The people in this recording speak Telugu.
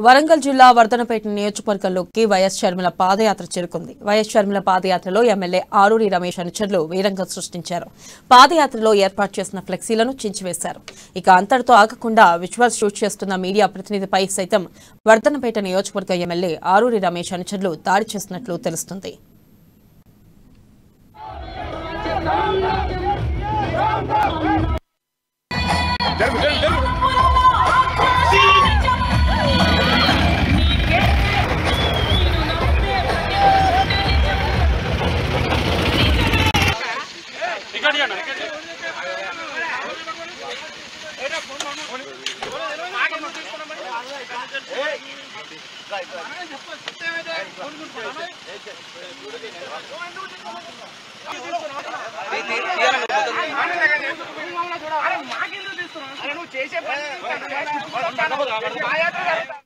వరంగల్ జిల్లా వర్ధనపేట నియోజకవర్గంలోకి వైఎస్ షర్మిల పాదయాత్ర చేరుకుంది వైఎస్ షర్మిల పాదయాత్రలో ఎమ్మెల్యే ఆరూరి రమేష్ అనుచరులు వీరంగం సృష్టించారు పాదయాత్రలో ఏర్పాటు చేసిన ఫ్లెక్సీలను చించివేశారు ఇక అంతటితో ఆగకుండా విజువల్స్ షూట్ చేస్తున్న మీడియా ప్రతినిధిపై సైతం వర్ధనపేట నియోజకవర్గ ఎమ్మెల్యే ఆరూరి రమేష్ అనుచరులు దాడి చేసినట్లు తెలుస్తుంది అరే మాకెందుకు తీస్తున్నావు? అరే నువ్వు చేసే పని